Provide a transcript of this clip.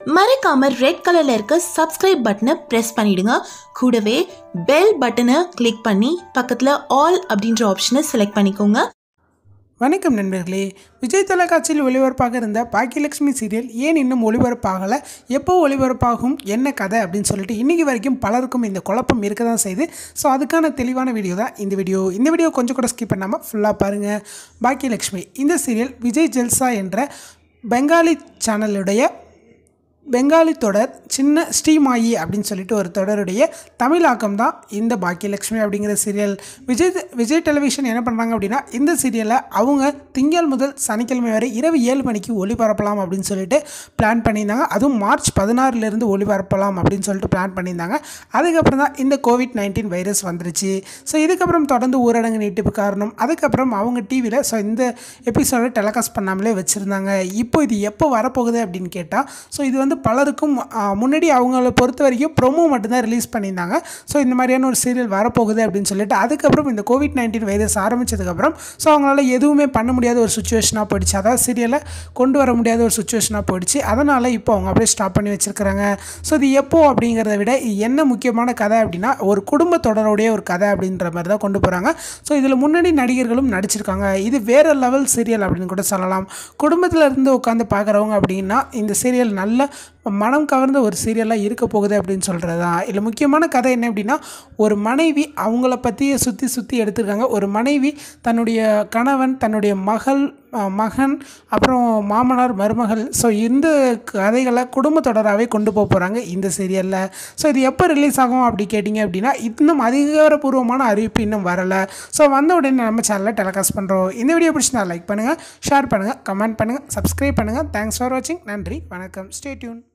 மறக்காம ரெட் கலர்ல இருக்க சப்ஸ்கிரைப் பட்டனை பிரஸ் பண்ணிடுங்க கூடவே பெல் பட்டனை கிளிக் பண்ணி பக்கத்துல ஆல் அப்படின்ற ஆப்ஷனை செலக்ட் பண்ணிக்கோங்க வணக்கம் நண்பர்களே விஜய் தொலைக்காட்சியில் ஒளிபரப்பாக இருந்த பாக்கியலட்சுமி சீரியல் ஏன் இன்னும் ஒளிபரப்பாகலை எப்போ ஒளிபரப்பாகும் என்ன கதை அப்படின்னு சொல்லிட்டு இன்றைக்கி வரைக்கும் பலருக்கும் இந்த குழப்பம் இருக்க தான் செய்யுது ஸோ அதுக்கான தெளிவான வீடியோ தான் இந்த வீடியோ இந்த வீடியோ கொஞ்சம் கூட ஸ்கிப் பண்ணாமல் ஃபுல்லாக பாருங்கள் பாக்கியலட்சுமி இந்த சீரியல் விஜய் ஜெல்சா என்ற பெங்காலி சேனலுடைய பெங்காலி தொடர் சின்ன ஸ்ரீமாயி அப்படின்னு சொல்லிட்டு ஒரு தொடருடைய தமிழாக்கம் தான் இந்த பாக்கியலட்சுமி அப்படிங்கிற சீரியல் விஜய் விஜய் டெலிவிஷன் என்ன பண்ணுறாங்க அப்படின்னா இந்த சீரியலை அவங்க திங்கள் முதல் சனிக்கிழமை வரை இரவு ஏழு மணிக்கு ஒளிபரப்பலாம் அப்படின்னு சொல்லிட்டு பிளான் பண்ணியிருந்தாங்க அதுவும் மார்ச் பதினாறுலேருந்து ஒளிபரப்பலாம் அப்படின்னு சொல்லிட்டு பிளான் பண்ணியிருந்தாங்க அதுக்கப்புறம் தான் இந்த கோவிட் நைன்டீன் வைரஸ் வந்துருச்சு ஸோ இதுக்கப்புறம் தொடர்ந்து ஊரடங்கு நீட்டிப்பு காரணம் அதுக்கப்புறம் அவங்க டிவியில் ஸோ இந்த எபிசோடை டெலகாஸ்ட் பண்ணாமலே வச்சுருந்தாங்க இப்போ இது எப்போ வரப்போகுது அப்படின்னு கேட்டால் ஸோ இது வந்து பலருக்கும் ஆ, முன்னாடி அவங்கள பொறுத்த வரைக்கும் ப்ரொமோ மட்டும்தான் ரிலீஸ் பண்ணியிருந்தாங்க ஸோ இந்த மாதிரியான ஒரு சீரியல் வரப்போகுது அப்படின்னு சொல்லிட்டு அதுக்கப்புறம் இந்த கோவிட் நைன்டீன் வைரஸ் ஆரம்பித்ததுக்கப்புறம் ஸோ அவங்களால எதுவுமே பண்ண முடியாத ஒரு சுச்சுவேஷனாக போயிடுச்சு அதாவது சீரியலை கொண்டு வர முடியாத ஒரு சுச்சுவேஷனாக போயிடுச்சு அதனால் இப்போ அவங்க அப்படியே ஸ்டாப் பண்ணி வச்சுருக்கிறாங்க ஸோ இது எப்போ அப்படிங்கிறத விட இது என்ன முக்கியமான கதை அப்படின்னா ஒரு குடும்ப தொடருடைய ஒரு கதை அப்படின்ற மாதிரி தான் கொண்டு போகிறாங்க ஸோ இதில் முன்னணி நடிகர்களும் நடிச்சிருக்காங்க இது வேறு லெவல் சீரியல் அப்படின்னு கூட சொல்லலாம் குடும்பத்தில் இருந்து உட்காந்து பார்க்குறவங்க அப்படின்னா இந்த சீரியல் நல்ல மனம் கவர்ந்த ஒரு சீரியலாக இருக்க போகுது அப்படின்னு சொல்கிறது தான் இதில் முக்கியமான கதை என்ன அப்படின்னா ஒரு மனைவி அவங்கள பற்றியே சுற்றி சுற்றி எடுத்திருக்காங்க ஒரு மனைவி தன்னுடைய கணவன் தன்னுடைய மகள் அஹ், மகன் அப்புறம் மாமனார் மருமகள் ஸோ இந்த கதைகளை குடும்ப தொடராகவே கொண்டு போக போகிறாங்க இந்த சீரியலில் ஸோ இது எப்போ ரிலீஸ் ஆகும் அப்படி கேட்டிங்க அப்படின்னா இன்னும் அதிகாரப்பூர்வமான அறிவிப்பு இன்னும் வரலை ஸோ வந்த உடனே நம்ம சேனலில் டெலிகாஸ்ட் பண்ணுறோம் இந்த வீடியோ பிடிச்சிருந்தா லைக் பண்ணுங்கள் ஷேர் பண்ணுங்கள் கமெண்ட் பண்ணுங்கள் சப்ஸ்கிரைப் பண்ணுங்கள் தேங்க்ஸ் ஃபார் வாட்சிங் நன்றி வணக்கம் ஸ்டே டியூன்